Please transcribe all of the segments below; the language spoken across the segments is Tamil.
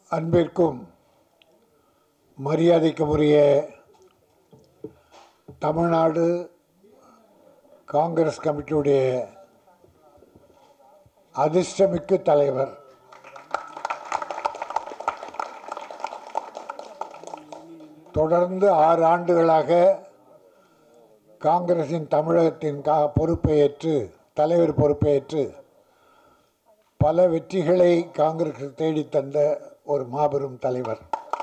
அன்பிற்கும் மரியாதைக்குரிய தமிழ்நாடு காங்கிரஸ் கமிட்டியுடைய அதிர்ஷ்டமிக்க தலைவர் தொடர்ந்து ஆறு ஆண்டுகளாக காங்கிரசின் தமிழகத்தின் கா பொறுப்பை ஏற்று தலைவர் பொறுப்பை ஏற்று பல வெற்றிகளை காங்கிரஸ் தேடித் தந்த ஒரு மாபெரும் தலைவர்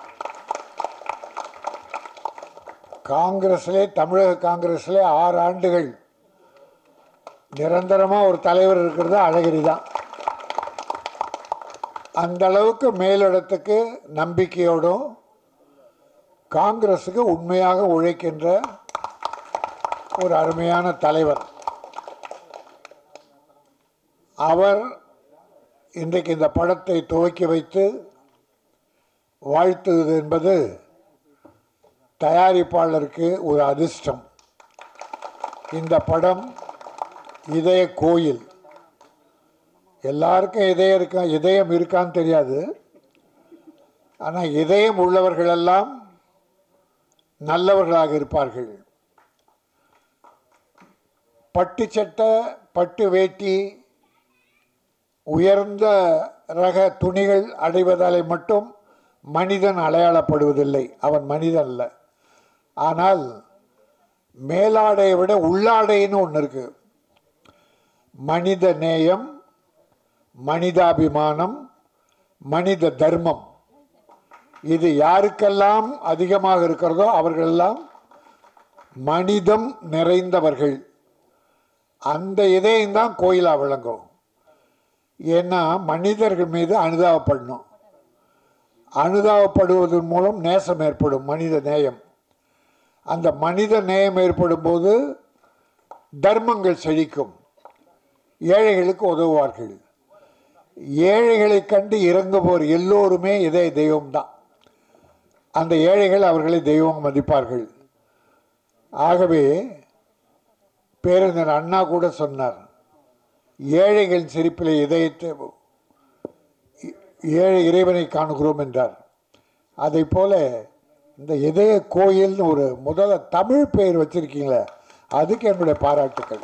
காங்கிரஸிலே தமிழக காங்கிரஸிலே ஆறு ஆண்டுகள் நிரந்தரமாக ஒரு தலைவர் இருக்கிறது அழகிரி தான் அந்த அளவுக்கு மேலிடத்துக்கு நம்பிக்கையோடும் காங்கிரஸுக்கு உண்மையாக உழைக்கின்ற ஒரு அருமையான தலைவர் அவர் இன்றைக்கு இந்த படத்தை துவக்கி வைத்து வாழ்த்துவது என்பது தயாரிப்பாளருக்கு ஒரு அதிர்ஷ்டம் இந்த படம் இதய கோயில் எல்லாருக்கும் இதயம் இருக்கா இதயம் இருக்கான்னு தெரியாது ஆனால் இதயம் உள்ளவர்களெல்லாம் நல்லவர்களாக இருப்பார்கள் பட்டு சட்டை பட்டு வேட்டி உயர்ந்த ரக துணிகள் அடைவதாலே மட்டும் மனிதன் அடையாளப்படுவதில்லை அவன் மனிதன் அல்ல ஆனால் மேலாடையை விட உள்ளாடைன்னு ஒன்று இருக்கு மனித நேயம் மனிதாபிமானம் மனித தர்மம் இது யாருக்கெல்லாம் அதிகமாக இருக்கிறதோ அவர்களெல்லாம் மனிதம் நிறைந்தவர்கள் அந்த இதயம் தான் கோயிலாக விளங்கும் ஏன்னா மனிதர்கள் மீது அனுதாபப்படணும் அனுதாபப்படுவதன் மூலம் நேசம் ஏற்படும் மனித நேயம் அந்த மனித நேயம் ஏற்படும் போது தர்மங்கள் செழிக்கும் ஏழைகளுக்கு உதவுவார்கள் ஏழைகளை கண்டு இறங்குவோர் எல்லோருமே இதே தெய்வம்தான் அந்த ஏழைகள் அவர்களை தெய்வம் மதிப்பார்கள் ஆகவே பேரறிஞர் அண்ணா கூட சொன்னார் ஏழைகளின் சிரிப்பில் இதயத்தை ஏழை இறைவனை காணுகிறோம் என்றார் அதை போல இந்த இதய கோயில்னு ஒரு முதல்ல தமிழ் பெயர் வச்சிருக்கீங்களே அதுக்கு என்னுடைய பாராட்டுக்கள்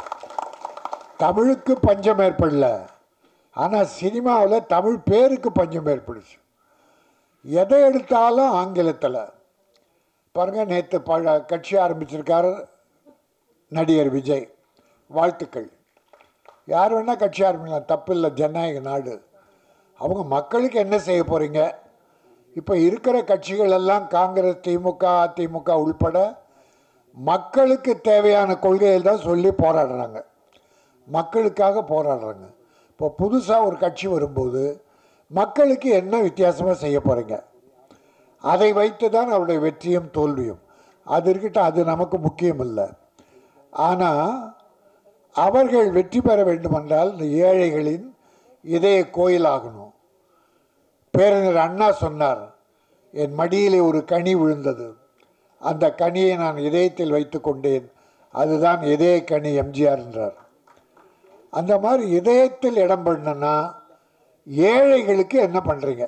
தமிழுக்கு பஞ்சம் ஏற்படல ஆனால் சினிமாவில் தமிழ் பேருக்கு பஞ்சம் ஏற்படுச்சு எதை எடுத்தாலும் ஆங்கிலத்தில் பாருங்கள் நேற்று பழ கட்சி ஆரம்பிச்சிருக்காரு நடிகர் விஜய் வாழ்த்துக்கள் யார் வேணால் கட்சி ஆரம்பிக்கலாம் தப்பு இல்லை ஜனநாயக நாடு அவங்க மக்களுக்கு என்ன செய்ய போகிறீங்க இப்போ இருக்கிற கட்சிகள் எல்லாம் காங்கிரஸ் திமுக அதிமுக உள்பட மக்களுக்கு தேவையான கொள்கைகள் தான் சொல்லி போராடுறாங்க மக்களுக்காக போராடுறாங்க இப்போ புதுசாக ஒரு கட்சி வரும்போது மக்களுக்கு என்ன வித்தியாசமாக செய்ய போகிறீங்க அதை வைத்து தான் அவருடைய வெற்றியும் தோல்வியும் அது இருக்கட்டும் அது நமக்கு முக்கியம் இல்லை ஆனால் அவர்கள் வெற்றி பெற வேண்டுமென்றால் இந்த ஏழைகளின் இதய கோயிலாகணும் பேரறிஞர் அண்ணா சொன்னார் என் மடியிலே ஒரு கனி விழுந்தது அந்த கனியை நான் இதயத்தில் வைத்து கொண்டேன் அதுதான் இதய கனி எம்ஜிஆர் என்றார் அந்த மாதிரி இதயத்தில் இடம் பண்ணனா ஏழைகளுக்கு என்ன பண்ணுறீங்க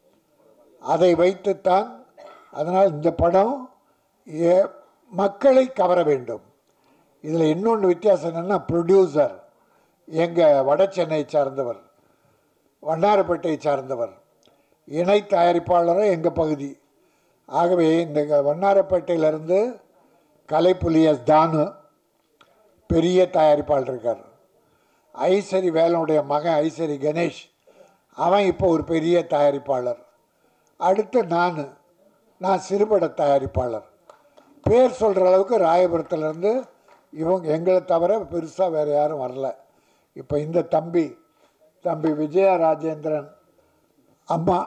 அதை வைத்துத்தான் அதனால் இந்த படம் ஏ மக்களை கவர வேண்டும் இதில் இன்னொன்று வித்தியாசம் என்னென்னா ப்ரொடியூசர் எங்கள் வட சென்னை சார்ந்தவர் வண்ணாரப்பேட்டை சார்ந்தவர் இணை தயாரிப்பாளரும் எங்கள் பகுதி ஆகவே இந்த வண்ணாரப்பேட்டையிலேருந்து கலைப்புலியஸ் தானு பெரிய தயாரிப்பாளர் இருக்கார் ஐசரி வேலனுடைய மகன் ஐசரி கணேஷ் அவன் இப்போ ஒரு பெரிய தயாரிப்பாளர் அடுத்து நான் நான் சிறுபட தயாரிப்பாளர் பேர் சொல்கிற அளவுக்கு ராயபுரத்துலேருந்து இவங்க எங்களை தவிர பெருசாக வேறு யாரும் வரல இப்போ இந்த தம்பி தம்பி விஜயா ராஜேந்திரன் அம்மா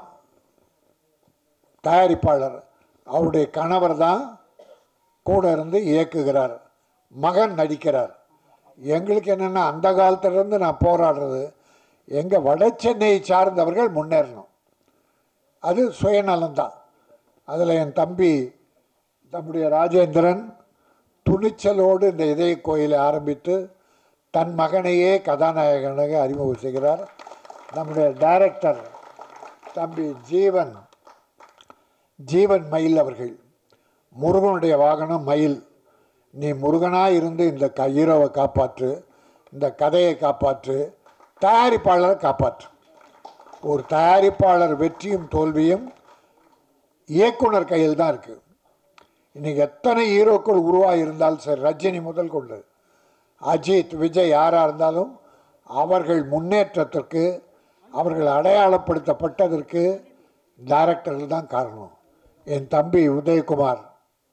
தயாரிப்பாளர் அவருடைய கணவர் தான் கூட இருந்து இயக்குகிறார் மகன் நடிக்கிறார் எங்களுக்கு என்னென்னா அந்த காலத்திலேருந்து நான் போராடுறது எங்கள் வட சென்னையை சார்ந்தவர்கள் முன்னேறணும் அது சுயநலம்தான் அதில் என் தம்பி தம்முடைய ராஜேந்திரன் துணிச்சலோடு இந்த இதய கோயிலை ஆரம்பித்து தன் மகனையே கதாநாயகனாக அறிமுகம் செய்கிறார் நம்முடைய டைரக்டர் தம்பி ஜீவன் ஜீவன் மயில் அவர்கள் முருகனுடைய வாகனம் மயில் நீ முருகனாக இருந்து இந்த க ஹீரோவை காப்பாற்று இந்த கதையை காப்பாற்று தயாரிப்பாளரை காப்பாற்று ஒரு தயாரிப்பாளர் வெற்றியும் தோல்வியும் இயக்குனர் கையில் தான் இருக்குது இன்னைக்கு எத்தனை ஹீரோக்கள் உருவாகி இருந்தாலும் சரி ரஜினி முதல் கொண்டு அஜித் விஜய் யாராக இருந்தாலும் அவர்கள் முன்னேற்றத்திற்கு அவர்கள் அடையாளப்படுத்தப்பட்டதற்கு டைரக்டர்கள் தான் காரணம் என் தம்பி உதயகுமார்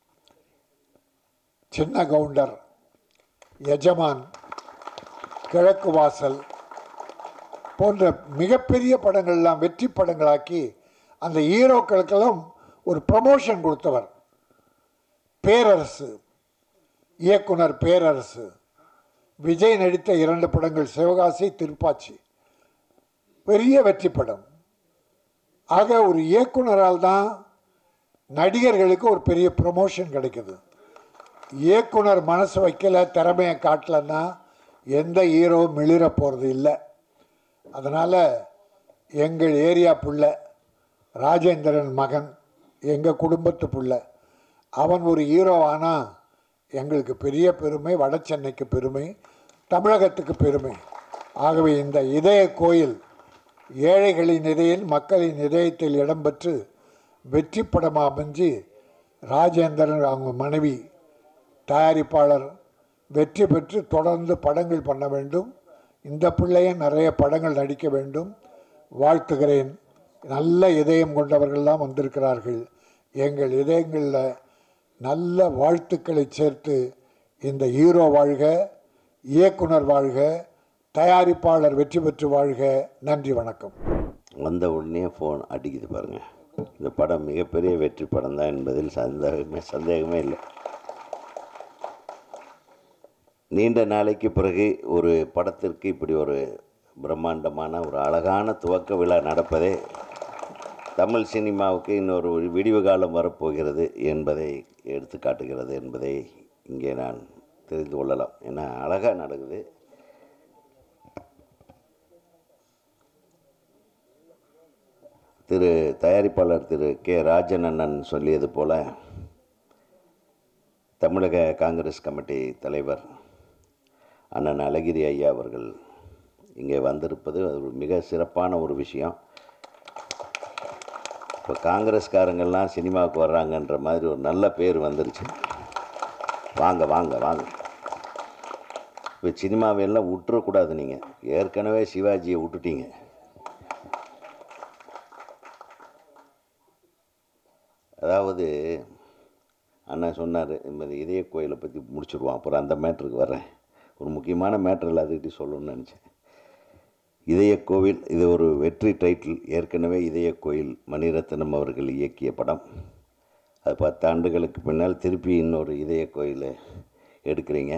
சின்ன கவுண்டர் எஜமான் கிழக்கு வாசல் போன்ற மிகப்பெரிய படங்கள்லாம் வெற்றி படங்களாக்கி அந்த ஹீரோக்களுக்கெல்லாம் ஒரு ப்ரமோஷன் கொடுத்தவர் பேரரசு இயக்குனர் பேரரசு விஜய் நடித்த இரண்டு படங்கள் சிவகாசி திருப்பாச்சி பெரிய வெற்றி படம் ஆக ஒரு இயக்குனரால் தான் நடிகர்களுக்கு ஒரு பெரிய ப்ரமோஷன் கிடைக்குது இயக்குனர் மனசு வைக்கல திறமையை காட்டலன்னா எந்த ஹீரோ மிளிர போகிறது இல்லை அதனால் எங்கள் ஏரியா புள்ள ராஜேந்திரன் மகன் எங்கள் குடும்பத்து புள்ள அவன் ஒரு ஹீரோ ஆனால் எங்களுக்கு பெரிய பெருமை வட சென்னைக்கு பெருமை தமிழகத்துக்கு பெருமை ஆகவே இந்த இதய கோயில் ஏழைகளின் இதயில் மக்களின் இதயத்தில் இடம்பெற்று வெற்றி படமாக அமைஞ்சு ராஜேந்திரன் அவங்க மனைவி தயாரிப்பாளர் வெற்றி பெற்று தொடர்ந்து படங்கள் பண்ண வேண்டும் இந்த பிள்ளையும் நிறைய படங்கள் நடிக்க வேண்டும் வாழ்த்துகிறேன் நல்ல இதயம் கொண்டவர்கள்லாம் வந்திருக்கிறார்கள் எங்கள் இதயங்களில் நல்ல வாழ்த்துக்களை சேர்த்து இந்த ஹீரோ வாழ்க இயக்குனர் வாழ்க தயாரிப்பாளர் வெற்றி பெற்று வாழ்க நன்றி வணக்கம் வந்த உடனே ஃபோன் அடிக்குது பாருங்க இந்த படம் மிகப்பெரிய வெற்றி படம் தான் என்பதில் சந்தேகமே சந்தேகமே இல்லை நீண்ட நாளைக்கு பிறகு ஒரு படத்திற்கு இப்படி ஒரு பிரம்மாண்டமான ஒரு அழகான துவக்க விழா நடப்பதே தமிழ் சினிமாவுக்கு இன்னொரு ஒரு விடிவு காலம் வரப்போகிறது என்பதை எடுத்து காட்டுகிறது என்பதை இங்கே நான் தெரிந்து கொள்ளலாம் ஏன்னா அழகாக நடக்குது திரு தயாரிப்பாளர் திரு கே ராஜன் அண்ணன் சொல்லியது போல தமிழக காங்கிரஸ் கமிட்டி தலைவர் அண்ணன் அழகிரி ஐயா அவர்கள் இங்கே வந்திருப்பது அது ஒரு மிக சிறப்பான ஒரு விஷயம் இப்போ காங்கிரஸ்காரங்கள்லாம் சினிமாவுக்கு வர்றாங்கன்ற மாதிரி ஒரு நல்ல பேர் வந்துருச்சு வாங்க வாங்க வாங்க இப்போ சினிமாவையெல்லாம் விட்டுறக்கூடாது நீங்கள் ஏற்கனவே சிவாஜியை விட்டுட்டீங்க அதாவது அண்ணன் சொன்னார் இந்த மாதிரி இதய கோயிலை பற்றி முடிச்சிடுவான் அப்புறம் அந்த மேட்ருக்கு வர்றேன் ஒரு முக்கியமான மேட்ரு எல்லாத்துக்கிட்டையும் சொல்லணும்னு நினச்சேன் இதய கோவில் இது ஒரு வெற்றி டைட்டில் ஏற்கனவே இதய கோயில் மணிரத்னம் அவர்கள் இயக்கிய படம் அது பத்து ஆண்டுகளுக்கு பின்னால் திருப்பி இன்னொரு இதய கோயிலை எடுக்கிறீங்க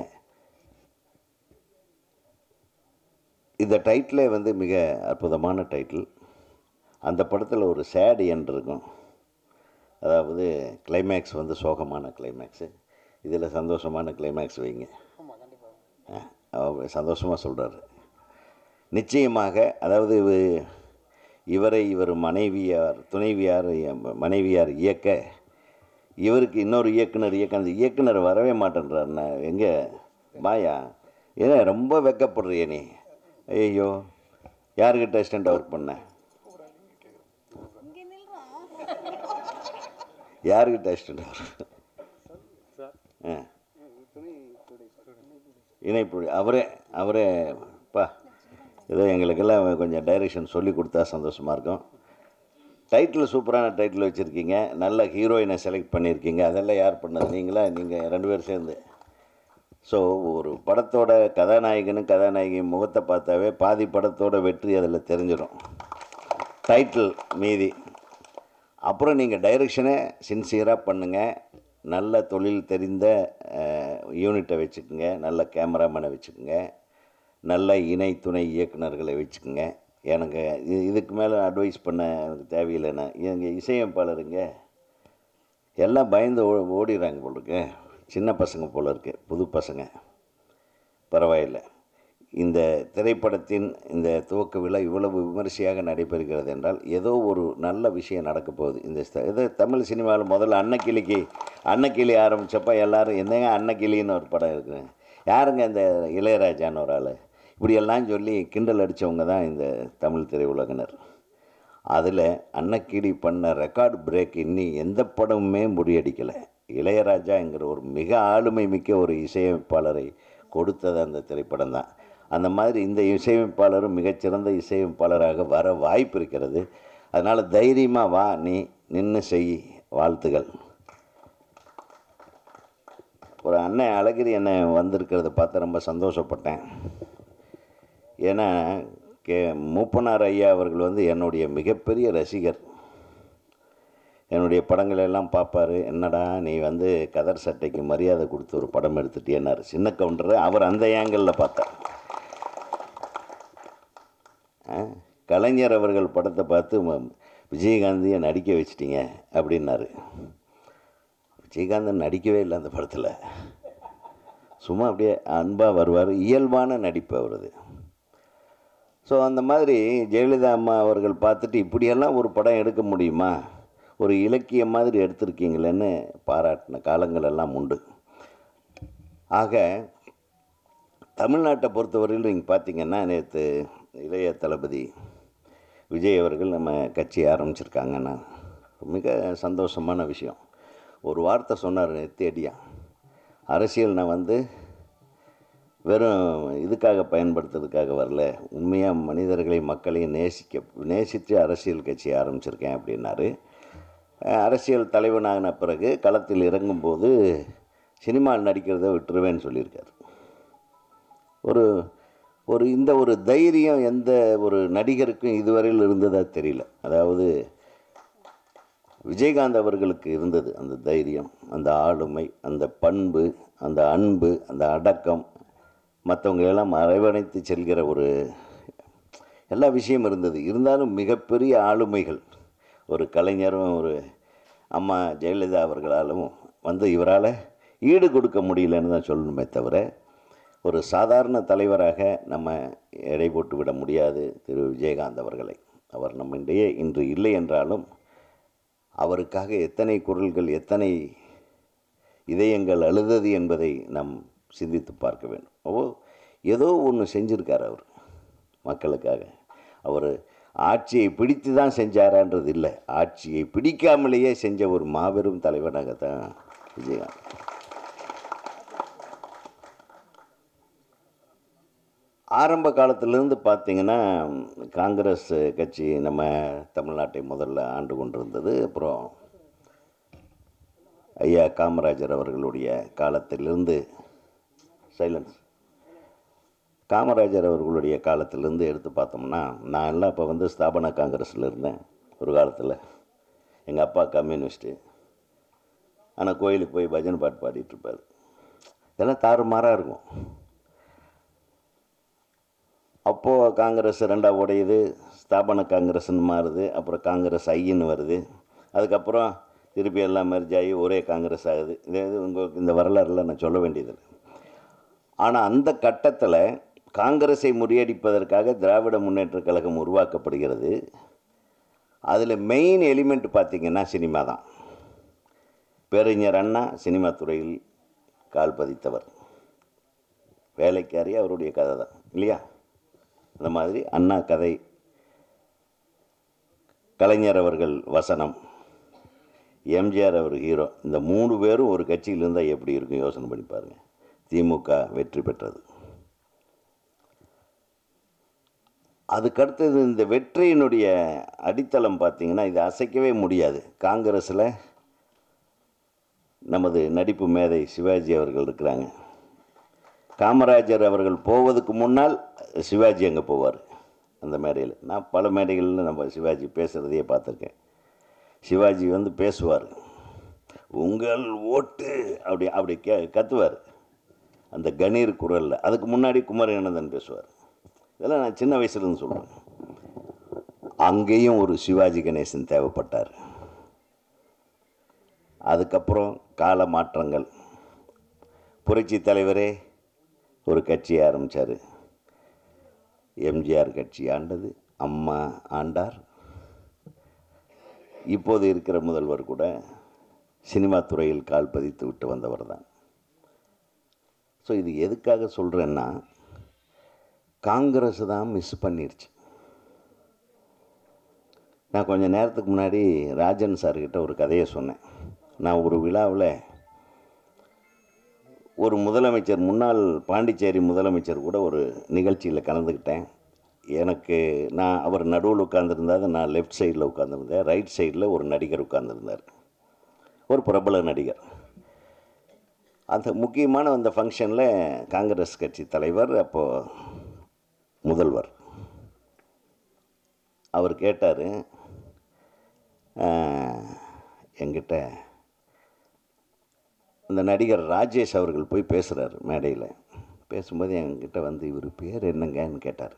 இந்த டைட்டிலே வந்து மிக அற்புதமான டைட்டில் அந்த படத்தில் ஒரு சேட் என் இருக்கும் அதாவது கிளைமேக்ஸ் வந்து சோகமான கிளைமேக்ஸு இதில் சந்தோஷமான கிளைமேக்ஸ் வைங்க ஆ, அவர் சந்தோஷமாக சொல்கிறாரு நிச்சயமாக அதாவது இவ- இவரை இவர் மனைவியார் துணைவியார் எ- மனைவியார் இயக்க இவருக்கு இன்னொரு இயக்குனர் இயக்க அந்த இயக்குனர் வரவே மாட்டேன்றார் நான் எங்கே மாயா ஏன்னா ரொம்ப வெக்கப்படுறிய நீ ஐயோ யார்கிட்ட அசிஸ்டண்ட்டாக ஒர்க் பண்ண யார்கிட்ட அசிஸ்டண்ட்டாக ஒர்க் ஆ இணைப்பு அவரே அவரே பா ஏதோ எங்களுக்கெல்லாம் கொஞ்சம் டைரெக்ஷன் சொல்லி கொடுத்தா சந்தோஷமாக இருக்கும் டைட்டில் சூப்பரான டைட்டில் வச்சுருக்கீங்க நல்ல ஹீரோயினை செலக்ட் பண்ணியிருக்கீங்க அதெல்லாம் யார் பண்ணது நீங்களா நீங்கள் ரெண்டு பேரும் சேர்ந்து ஸோ ஒரு படத்தோட கதாநாயகனும் கதாநாயகி முகத்தை பார்த்தாவே பாதி படத்தோட வெற்றி அதில் தெரிஞ்சிடும் டைட்டில் மீதி அப்புறம் நீங்கள் டைரக்ஷனை சின்சியராக பண்ணுங்கள் நல்ல தொழில் தெரிந்த யூனிட்டை வச்சுக்கோங்க நல்ல கேமராமேனை வச்சுக்கோங்க நல்ல இணை துணை இயக்குனர்களை வச்சுக்கோங்க எனக்கு இ- இதுக்கு மேலே அட்வைஸ் பண்ண எனக்கு தேவையில்லைண்ணா எங்கள் இசையமைப்பாளருங்க எல்லாம் பயந்து ஓ ஓடிடுறாங்க போல இருக்கு சின்ன பசங்க போல இருக்கு புது பசங்க பரவாயில்ல இந்த திரைப்படத்தின் இந்த துவக்க விழா இவ்வளவு விமரிசையாக நடைபெறுகிறது என்றால் ஏதோ ஒரு நல்ல விஷயம் நடக்க போகுது இந்த ஸ்த- இது தமிழ் சினிமாவில் முதல்ல அன்னக்கிளிக்கு அன்னக்கிளி ஆரம்பித்தப்ப எல்லாரும் என்னங்க அன்னக்கிளின்னு ஒரு படம் இருக்குது யாருங்க இந்த இளையராஜான்னு ஒரு ஆள் இப்படியெல்லாம் சொல்லி கிண்டல் அடித்தவங்க தான் இந்த தமிழ் திரையுலகினர் அதில் அன்னக்கிளி பண்ண ரெக்கார்ட் பிரேக் இன்னி எந்த படமுமே முறியடிக்கலை இளையராஜாங்கிற ஒரு மிக ஆளுமை மிக்க ஒரு இசையமைப்பாளரை கொடுத்தது அந்த திரைப்படம் தான் அந்த மாதிரி இந்த இசையமைப்பாளரும் மிகச்சிறந்த இசையமைப்பாளராக வர வாய்ப்பு இருக்கிறது அதனால் தைரியமாக வா நீ நின்று செய் வாழ்த்துகள் ஒரு அண்ணன் அழகிரி அண்ணன் வந்திருக்கிறத பார்த்து ரொம்ப சந்தோஷப்பட்டேன் ஏன்னா கே மூப்பனார் ஐயா அவர்கள் வந்து என்னுடைய மிகப்பெரிய ரசிகர் என்னுடைய படங்கள் எல்லாம் பார்ப்பாரு என்னடா நீ வந்து கதர் சட்டைக்கு மரியாதை கொடுத்து ஒரு படம் எடுத்துட்டேன்னாரு சின்ன கவுண்டர் அவர் அந்த ஏங்கிளில் பார்த்தார் ஆ, கலைஞர் அவர்கள் படத்தை பார்த்து ம- விஜயகாந்தியை நடிக்க வச்சிட்டீங்க அப்படின்னாரு விஜயகாந்தன் நடிக்கவே இல்லை அந்த படத்தில் சும்மா அப்படியே அன்பாக வருவார் இயல்பான நடிப்பு அவரது ஸோ அந்த மாதிரி ஜெயலலிதா அம்மா அவர்கள் பார்த்துட்டு இப்படியெல்லாம் ஒரு படம் எடுக்க முடியுமா ஒரு இலக்கியம் மாதிரி எடுத்திருக்கீங்களேன்னு பாராட்டின காலங்கள் எல்லாம் உண்டு ஆக தமிழ்நாட்டை பொறுத்தவரையில் நீங்கள் பார்த்தீங்கன்னா நேற்று இளைய தளபதி விஜய் அவர்கள் நம்ம கட்சி ஆரம்பிச்சிருக்காங்கன்னா மிக சந்தோஷமான விஷயம் ஒரு வார்த்தை சொன்னார் நெத்தேடியா அரசியல் நான் வந்து வெறும் இதுக்காக பயன்படுத்துறதுக்காக வரல உண்மையாக மனிதர்களை மக்களையும் நேசிக்க நேசித்து அரசியல் கட்சி ஆரம்பிச்சிருக்கேன் அப்படின்னாரு அஹ் அரசியல் தலைவனாகின பிறகு களத்தில் இறங்கும்போது சினிமாவில் நடிக்கிறத விட்டுருவேன்னு சொல்லியிருக்காரு ஒரு ஒரு இந்த ஒரு தைரியம் எந்த ஒரு நடிகருக்கும் இதுவரையில் இருந்ததா தெரியல அதாவது விஜயகாந்த் அவர்களுக்கு இருந்தது அந்த தைரியம் அந்த ஆளுமை அந்த பண்பு அந்த அன்பு அந்த அடக்கம் மற்றவங்க எல்லாம் அரவணைத்து செல்கிற ஒரு எல்லா விஷயம் இருந்தது இருந்தாலும் மிகப்பெரிய ஆளுமைகள் ஒரு கலைஞரும் ஒரு அம்மா ஜெயலலிதா அவர்களாலும் வந்து இவரால் ஈடு கொடுக்க முடியலன்னு தான் சொல்லணுமே தவிர ஒரு சாதாரண தலைவராக நம்ம எடை போட்டு விட முடியாது திரு விஜயகாந்த் அவர்களை அவர் நம்மிடையே இன்று இல்லை என்றாலும் அவருக்காக எத்தனை குரல்கள் எத்தனை இதயங்கள் அழுதது என்பதை நாம் சிந்தித்து பார்க்க வேண்டும் ஓ ஏதோ ஒன்று செஞ்சிருக்கார் அவர் மக்களுக்காக அவர் ஆட்சியை பிடித்து தான் செஞ்சாரான்றது இல்லை ஆட்சியை பிடிக்காமலேயே செஞ்ச ஒரு மாபெரும் தலைவனாக தான் விஜயகாந்த் ஆரம்ப காலத்திலிருந்து பார்த்தீங்கன்னா காங்கிரஸ் கட்சி நம்ம தமிழ்நாட்டை முதல்ல ஆண்டு கொண்டிருந்தது அப்புறம் ஐயா காமராஜர் அவர்களுடைய காலத்திலிருந்து சைலன்ஸ் காமராஜர் அவர்களுடைய காலத்திலிருந்து எடுத்து பார்த்தோம்னா நான் எல்லாம் இப்போ வந்து ஸ்தாபன காங்கிரஸில் இருந்தேன் ஒரு காலத்தில் எங்கள் அப்பா கம்யூனிஸ்ட்டு ஆனால் கோயிலுக்கு போய் பஜனை பாட்டு பாடிட்டு இருப்பார் இதெல்லாம் தாறுமாறாக இருக்கும் அப்போது காங்கிரஸ் ரெண்டாக உடையுது ஸ்தாபன காங்கிரஸ்னு மாறுது அப்புறம் காங்கிரஸ் ஐன்னு வருது அதுக்கப்புறம் திருப்பி எல்லாம் மெர்ஜ் ஆகி ஒரே காங்கிரஸ் ஆகுது இதே இது உங்களுக்கு இந்த வரலாறுலாம் நான் சொல்ல வேண்டியதில்லை ஆனால் அந்த கட்டத்தில் காங்கிரஸை முறியடிப்பதற்காக திராவிட முன்னேற்றக் கழகம் உருவாக்கப்படுகிறது அதில் மெயின் எலிமெண்ட் பார்த்திங்கன்னா சினிமா தான் பேரறிஞர் அண்ணா சினிமா துறையில் கால் பதித்தவர் வேலைக்காரி அவருடைய கதை தான் இல்லையா அந்த மாதிரி அண்ணா கதை கலைஞர் அவர்கள் வசனம் எம்ஜிஆர் அவர் ஹீரோ இந்த மூணு பேரும் ஒரு கட்சியில் இருந்தால் எப்படி இருக்கும் யோசனை பண்ணி பாருங்கள் திமுக வெற்றி பெற்றது அதுக்கடுத்தது இந்த வெற்றியினுடைய அடித்தளம் பார்த்தீங்கன்னா இது அசைக்கவே முடியாது காங்கிரஸில் நமது நடிப்பு மேதை சிவாஜி அவர்கள் இருக்கிறாங்க காமராஜர் அவர்கள் போவதுக்கு முன்னால் சிவாஜி அங்கே போவார் அந்த மேடையில் நான் பல மேடைகளில் நம்ம சிவாஜி பேசுகிறதையே பார்த்துருக்கேன் சிவாஜி வந்து பேசுவார் உங்கள் ஓட்டு அப்படி அப்படி கே கத்துவார் அந்த கணீர் குரலில் அதுக்கு முன்னாடி குமரகானந்தன் பேசுவார் இதெல்லாம் நான் சின்ன வயசுலேருந்து சொல்கிறேன் அங்கேயும் ஒரு சிவாஜி கணேசன் தேவைப்பட்டார் அதுக்கப்புறம் கால மாற்றங்கள் புரட்சி தலைவரே ஒரு கட்சி ஆரம்பித்தார் எம்ஜிஆர் கட்சி ஆண்டது அம்மா ஆண்டார் இப்போது இருக்கிற முதல்வர் கூட சினிமா துறையில் கால் பதித்து விட்டு வந்தவர் தான் ஸோ இது எதுக்காக சொல்கிறேன்னா காங்கிரஸ் தான் மிஸ் பண்ணிருச்சு நான் கொஞ்சம் நேரத்துக்கு முன்னாடி ராஜன் சார்கிட்ட ஒரு கதையை சொன்னேன் நான் ஒரு விழாவில் ஒரு முதலமைச்சர் முன்னாள் பாண்டிச்சேரி முதலமைச்சர் கூட ஒரு நிகழ்ச்சியில் கலந்துக்கிட்டேன் எனக்கு நான் அவர் நடுவில் உட்காந்துருந்தாது நான் லெஃப்ட் சைடில் உட்காந்துருந்தேன் ரைட் சைடில் ஒரு நடிகர் உட்காந்துருந்தார் ஒரு பிரபல நடிகர் அந்த முக்கியமான அந்த ஃபங்க்ஷனில் காங்கிரஸ் கட்சி தலைவர் அப்போது முதல்வர் அவர் கேட்டார் என்கிட்ட இந்த நடிகர் ராஜேஷ் அவர்கள் போய் பேசுகிறார் மேடையில் பேசும்போது என்கிட்ட வந்து இவர் பேர் என்னங்கன்னு கேட்டார்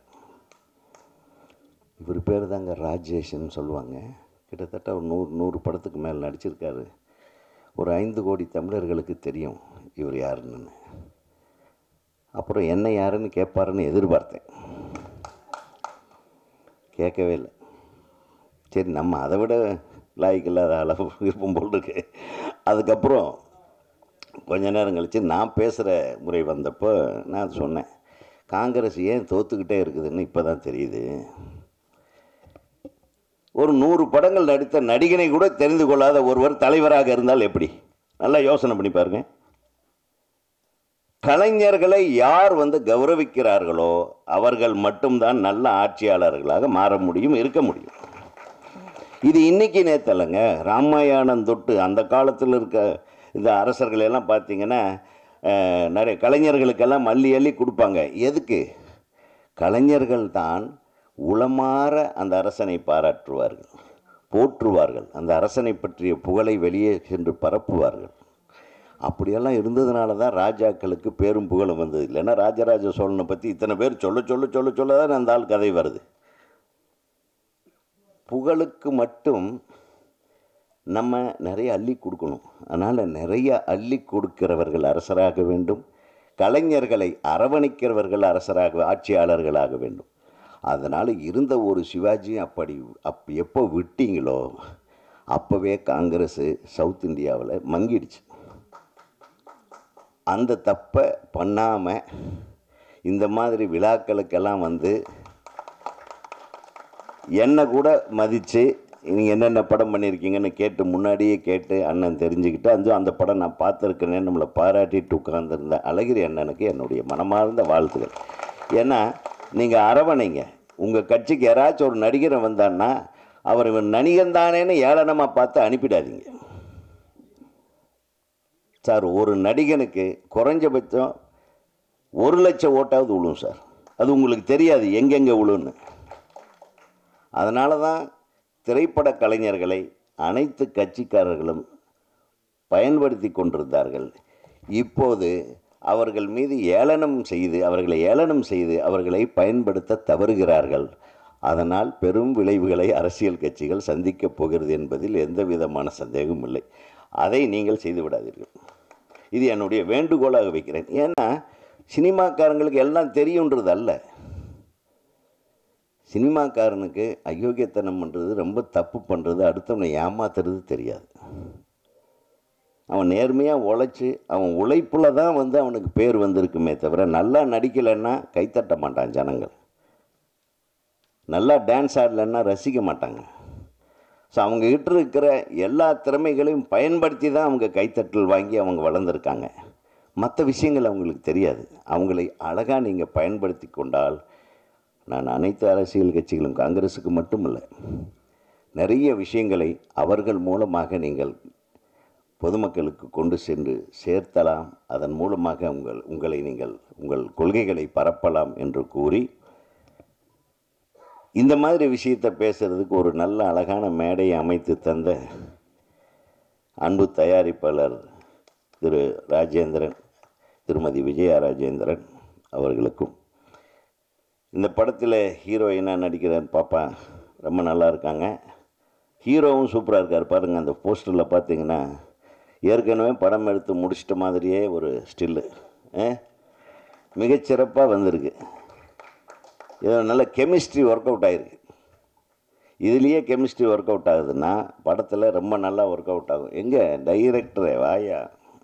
இவர் பேர் தாங்க ராஜேஷ்னு சொல்லுவாங்க கிட்டத்தட்ட ஒரு நூறு நூறு படத்துக்கு மேலே நடிச்சிருக்காரு ஒரு ஐந்து கோடி தமிழர்களுக்கு தெரியும் இவர் யாருன்னு அப்புறம் என்ன யாருன்னு கேட்பாருன்னு எதிர்பார்த்தேன் கேட்கவே இல்லை சரி நம்ம அதை விட லாய்க்கு இல்லாத அளவு விருப்பம் போல் இருக்கு அதுக்கப்புறம் கொஞ்ச நேரம் கழித்து நான் பேசுகிற முறை வந்தப்போ நான் சொன்னேன் காங்கிரஸ் ஏன் தோத்துக்கிட்டே இருக்குதுன்னு இப்போ தான் தெரியுது ஒரு நூறு படங்கள் நடித்த நடிகனை கூட தெரிந்து கொள்ளாத ஒருவர் தலைவராக இருந்தால் எப்படி நல்லா யோசனை பண்ணி பாருங்க கலைஞர்களை யார் வந்து கௌரவிக்கிறார்களோ அவர்கள் மட்டும்தான் நல்ல ஆட்சியாளர்களாக மாற முடியும் இருக்க முடியும் இது இன்னைக்கு நேத்தலைங்க ராமாயணம் தொட்டு அந்த காலத்தில் இருக்க இந்த அரசர்கள் எல்லாம் பார்த்தீங்கன்னா அஹ், நிறைய கலைஞர்களுக்கெல்லாம் மல்லி அள்ளி கொடுப்பாங்க எதுக்கு கலைஞர்கள் தான் உளமாற அந்த அரசனை பாராட்டுவார்கள் போற்றுவார்கள் அந்த அரசனை பற்றிய புகழை வெளியே சென்று பரப்புவார்கள் அப்படியெல்லாம் இருந்ததுனால தான் ராஜாக்களுக்கு பேரும் புகழும் வந்தது இல்லைன்னா ராஜராஜ சோழனை பற்றி இத்தனை பேர் சொல்ல சொல்ல சொல்ல சொல்ல தான் அந்த ஆள் கதை வருது புகழுக்கு மட்டும் நம்ம நிறைய அள்ளி கொடுக்கணும் அதனால் நிறைய அள்ளி கொடுக்கிறவர்கள் அரசராக வேண்டும் கலைஞர்களை அரவணைக்கிறவர்கள் அரசராக ஆட்சியாளர்களாக வேண்டும் அதனால் இருந்த ஒரு சிவாஜி அப்படி அப் எப்போ விட்டீங்களோ அப்போவே காங்கிரஸ் சவுத் இந்தியாவில் மங்கிடுச்சு அந்த தப்பை பண்ணாமல் இந்த மாதிரி விழாக்களுக்கெல்லாம் வந்து என்னை கூட மதித்து நீங்கள் என்னென்ன படம் பண்ணியிருக்கீங்கன்னு கேட்டு முன்னாடியே கேட்டு அண்ணன் தெரிஞ்சுக்கிட்டு அந்த அந்த படம் நான் பார்த்துருக்கேனே நம்மளை பாராட்டிட்டு உட்கார்ந்திருந்த அழகிரி அண்ணனுக்கு என்னுடைய மனமார்ந்த வாழ்த்துக்கள் ஏன்னா நீங்கள் அரவணைங்க உங்கள் கட்சிக்கு யாராச்சும் ஒரு நடிகரை வந்தான்னா அவர் இவன் நடிகன் தானேன்னு ஏளனமாக பார்த்து அனுப்பிடாதீங்க சார் ஒரு நடிகனுக்கு குறைஞ்சபட்சம் ஒரு லட்சம் ஓட்டாவது விழும் சார் அது உங்களுக்கு தெரியாது எங்கெங்கே விழுன்னு அதனால தான் திரைப்பட கலைஞர்களை அனைத்து கட்சிக்காரர்களும் பயன்படுத்தி கொண்டிருந்தார்கள் இப்போது அவர்கள் மீது ஏளனம் செய்து அவர்களை ஏளனம் செய்து அவர்களை பயன்படுத்த தவறுகிறார்கள் அதனால் பெரும் விளைவுகளை அரசியல் கட்சிகள் சந்திக்கப் போகிறது என்பதில் எந்த விதமான சந்தேகமும் இல்லை அதை நீங்கள் செய்து விடாதீர்கள் இது என்னுடைய வேண்டுகோளாக வைக்கிறேன் ஏன்னா சினிமாக்காரங்களுக்கு எல்லாம் தெரியுன்றது அல்ல சினிமாக்காரனுக்கு அயோக்கியத்தனம் பண்ணுறது ரொம்ப தப்பு பண்ணுறது அடுத்தவனை ஏமாத்துறது தெரியாது அவன் நேர்மையாக உழைச்சி அவன் உழைப்பில் தான் வந்து அவனுக்கு பேர் வந்திருக்குமே தவிர நல்லா நடிக்கலைன்னா கைத்தட்ட மாட்டான் ஜனங்கள் நல்லா டான்ஸ் ஆடலைன்னா ரசிக்க மாட்டாங்க ஸோ அவங்க கிட்ட இருக்கிற எல்லா திறமைகளையும் பயன்படுத்தி தான் அவங்க கைத்தட்டல் வாங்கி அவங்க வளர்ந்துருக்காங்க மற்ற விஷயங்கள் அவங்களுக்கு தெரியாது அவங்களை அழகாக நீங்கள் பயன்படுத்தி கொண்டால் நான் அனைத்து அரசியல் கட்சிகளும் காங்கிரஸுக்கு மட்டுமல்ல நிறைய விஷயங்களை அவர்கள் மூலமாக நீங்கள் பொதுமக்களுக்கு கொண்டு சென்று சேர்த்தலாம் அதன் மூலமாக உங்கள் உங்களை நீங்கள் உங்கள் கொள்கைகளை பரப்பலாம் என்று கூறி இந்த மாதிரி விஷயத்தை பேசுறதுக்கு ஒரு நல்ல அழகான மேடையை அமைத்து தந்த அன்பு தயாரிப்பாளர் திரு ராஜேந்திரன் திருமதி விஜயா ராஜேந்திரன் அவர்களுக்கும் இந்த படத்தில் ஹீரோயினாக நடிக்கிற பாப்பா ரொம்ப நல்லா இருக்காங்க ஹீரோவும் சூப்பராக இருக்கார் பாருங்கள் அந்த போஸ்டரில் பார்த்தீங்கன்னா ஏற்கனவே படம் எடுத்து முடிச்சிட்ட மாதிரியே ஒரு ஸ்டில்லு மிகச்சிறப்பாக வந்திருக்கு இது நல்ல கெமிஸ்ட்ரி ஒர்க் அவுட் ஆகிருக்கு இதுலேயே கெமிஸ்ட்ரி ஒர்க் அவுட் ஆகுதுன்னா படத்தில் ரொம்ப நல்லா ஒர்க் அவுட் ஆகும் எங்கே டைரக்டரே வாயா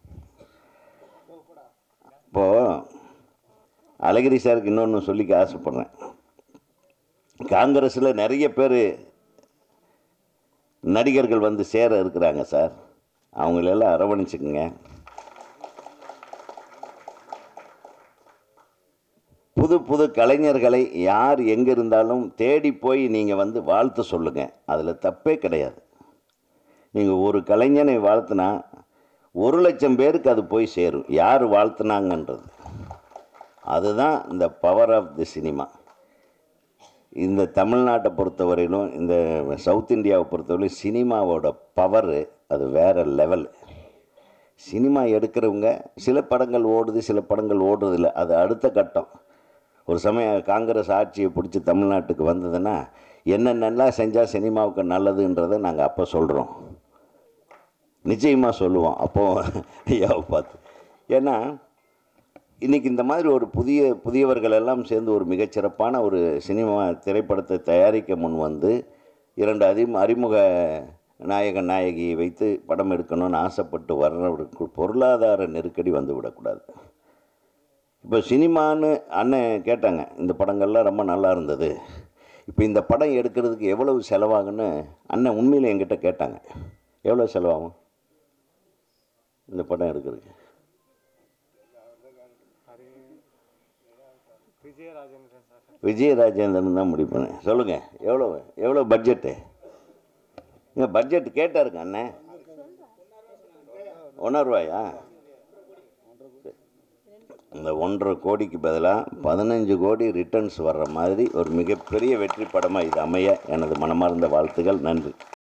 இப்போது அழகிரி சாருக்கு இன்னொன்று சொல்லிக்க ஆசைப்பட்றேன் காங்கிரஸில் நிறைய பேர் நடிகர்கள் வந்து சேர இருக்கிறாங்க சார் அவங்களெல்லாம் அரவணைச்சுக்குங்க புது புது கலைஞர்களை யார் எங்கே இருந்தாலும் தேடி போய் நீங்கள் வந்து வாழ்த்து சொல்லுங்கள் அதில் தப்பே கிடையாது நீங்கள் ஒரு கலைஞனை வாழ்த்துனா ஒரு லட்சம் பேருக்கு அது போய் சேரும் யார் வாழ்த்துனாங்கன்றது அதுதான் இந்த பவர் ஆஃப் தி சினிமா இந்த தமிழ்நாட்டை பொறுத்தவரையிலும் இந்த சவுத் இந்தியாவை பொறுத்தவரையிலும் சினிமாவோட பவரு அது வேறு லெவல் சினிமா எடுக்கிறவங்க சில படங்கள் ஓடுது சில படங்கள் ஓடுறதில்ல அது அடுத்த கட்டம் ஒரு சமயம் காங்கிரஸ் ஆட்சியை பிடிச்சி தமிழ்நாட்டுக்கு வந்ததுன்னா என்னென்னலாம் செஞ்சால் சினிமாவுக்கு நல்லதுன்றதை நாங்கள் அப்போ சொல்கிறோம் நிச்சயமாக சொல்லுவோம் அப்போது ஐயாவை பார்த்து ஏன்னா இன்றைக்கி இந்த மாதிரி ஒரு புதிய புதியவர்கள் எல்லாம் சேர்ந்து ஒரு மிகச்சிறப்பான ஒரு சினிமா திரைப்படத்தை தயாரிக்க முன் வந்து இரண்டு அறிமு அறிமுக நாயக நாயகியை வைத்து படம் எடுக்கணும்னு ஆசைப்பட்டு வர்றவருக்கு பொருளாதார நெருக்கடி வந்து விடக்கூடாது இப்போ சினிமான்னு அண்ணன் கேட்டாங்க இந்த படங்கள்லாம் ரொம்ப நல்லா இருந்தது இப்போ இந்த படம் எடுக்கிறதுக்கு எவ்வளவு செலவாகுன்னு அண்ணன் உண்மையில் என்கிட்ட கேட்டாங்க எவ்வளோ செலவாகும் இந்த படம் எடுக்கிறதுக்கு விஜயராஜேந்திரன் தான் முடிவு பண்ணேன் சொல்லுங்கள் எவ்வளோ எவ்வளோ பட்ஜெட்டு இங்கே பட்ஜெட் கேட்டாருங்க அண்ணன் ஒன்றரை ரூபாயா இந்த ஒன்றரை கோடிக்கு பதிலாக பதினஞ்சு கோடி ரிட்டர்ன்ஸ் வர்ற மாதிரி ஒரு மிகப்பெரிய வெற்றி படமாக இது அமைய எனது மனமார்ந்த வாழ்த்துக்கள் நன்றி